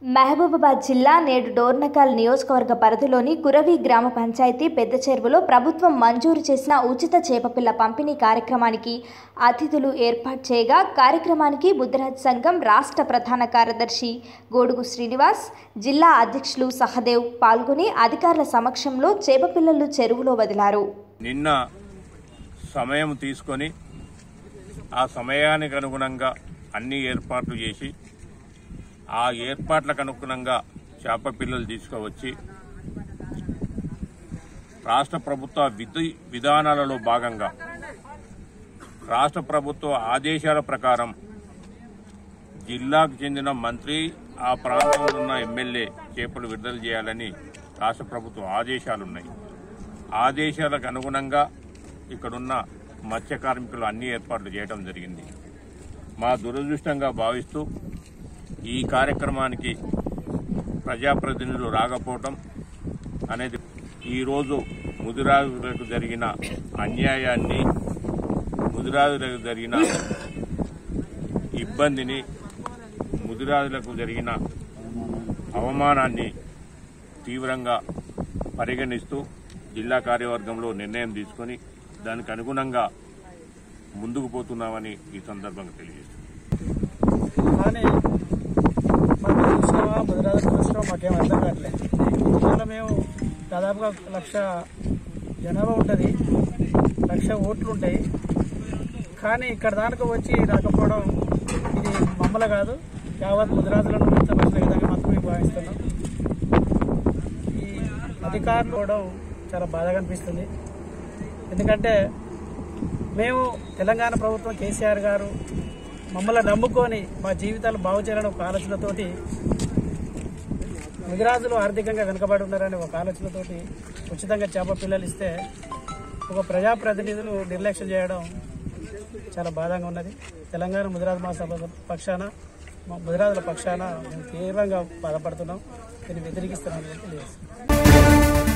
మహబూబాబాద్ జిల్లా నేడు డోర్నకల్ నియోజకవర్గ పరిధిలోని కురవి గ్రామ పంచాయతీ పెద్ద చెరువులో ప్రభుత్వం మంజూరు చేసిన ఉచిత చేపపిల్ల పంపిణీ కార్యక్రమానికి అతిథులు ఏర్పాటు చేయగా కార్యక్రమానికి బుద్ధరాజ్ సంఘం రాష్ట్ర ప్రధాన కార్యదర్శి గోడుగు శ్రీనివాస్ జిల్లా అధ్యక్షులు సహదేవ్ పాల్గొని అధికారుల సమక్షంలో చేపపిల్లలు చెరువులో వదిలారు నిన్న సమయం తీసుకొని ఆ సమయానికి అనుగుణంగా అన్ని ఏర్పాట్లు చేసి ఆ ఏర్పాట్లకు అనుగుణంగా చేప పిల్లలు తీసుకువచ్చి రాష్ట్ర ప్రభుత్వ విధి విధానాలలో భాగంగా రాష్ట్ర ప్రభుత్వ ఆదేశాల ప్రకారం జిల్లాకు చెందిన మంత్రి ఆ ప్రాంతంలో ఉన్న ఎమ్మెల్యే చేపలు విడుదల చేయాలని రాష్ట్ర ప్రభుత్వ ఆదేశాలున్నాయి ఆదేశాలకు అనుగుణంగా ఇక్కడున్న మత్స్య కార్మికులు అన్ని ఏర్పాట్లు చేయడం జరిగింది మా దురదృష్టంగా భావిస్తూ ఈ కార్యక్రమానికి ప్రజాప్రతినిధులు రాకపోవటం అనేది ఈరోజు ముదిరాజులకు జరిగిన అన్యాయాన్ని ముదిరాజులకు జరిగిన ఇబ్బందిని ముదిరాజులకు జరిగిన అవమానాన్ని తీవ్రంగా పరిగణిస్తూ జిల్లా కార్యవర్గంలో నిర్ణయం తీసుకొని దానికి అనుగుణంగా ముందుకు పోతున్నామని ఈ సందర్భంగా తెలియజేస్తున్నాం కానీ మాకు చూసినామా ముదిరాజు చూసినామా మాకేం అర్థం కావట్లేదు ఇవాళ మేము దాదాపుగా లక్ష జనాభా ఉంటుంది లక్ష ఓట్లు ఉంటాయి కానీ ఇక్కడ దానికి వచ్చి రాకపోవడం ఇది మమ్మల కాదు యావత్ ముదిరాజులను మెచ్చపరిచిన విధంగా మాత్రం మేము భావిస్తున్నాం ఈ అధికారులు కూడా చాలా బాధగా అనిపిస్తుంది ఎందుకంటే మేము తెలంగాణ ప్రభుత్వం కేసీఆర్ గారు మమ్మల్ని నమ్ముకొని మా జీవితాలు బాగు చేయాలని ఒక ఆలోచనతోటి ముదిరాజులు ఆర్థికంగా వెనుకబడి ఉన్నారని ఒక ఆలోచనతోటి ఉచితంగా చేప పిల్లలు ఇస్తే ఒక ప్రజాప్రతినిధులు నిర్లక్ష్యం చేయడం చాలా బాధగా ఉన్నది తెలంగాణ ముదిరాజు మహాసభ పక్షాన మా ముదిరాజుల పక్షాన మేము తీవ్రంగా బాధపడుతున్నాం దీన్ని వ్యతిరేకిస్తున్నామని తెలియజేస్తున్నాం